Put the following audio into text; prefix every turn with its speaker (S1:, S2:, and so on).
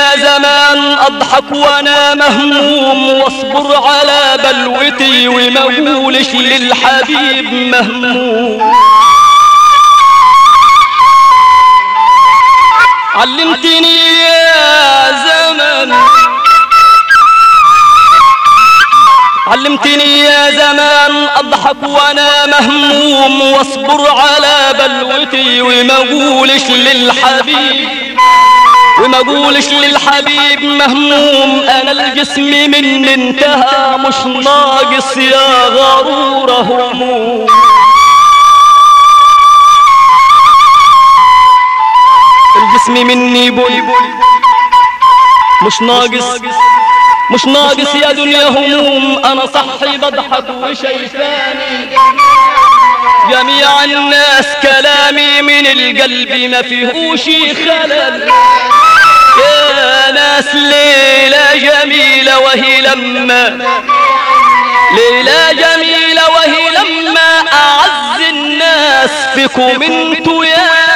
S1: يا زمان اضحك وانا مهموم واصبر على بلوتي وما اقولش للحبيب مهموم علمتني يا زمن علمتني يا زمان اضحك وانا مهموم واصبر على بلوتي وما اقولش للحبيب وما اقولش للحبيب مهموم انا الجسم من انتهى مش ناقص يا غرور هموم الجسم مني بل مش ناقص مش ناقص يا دنيا هموم انا صحي بضحك وشايفاني جميع الناس كلامي من القلب ما فيهوش خلل يا ناس ليلة جميلة وهي لما ليلة جميلة وهي لما أعز الناس فيكم انتوا يا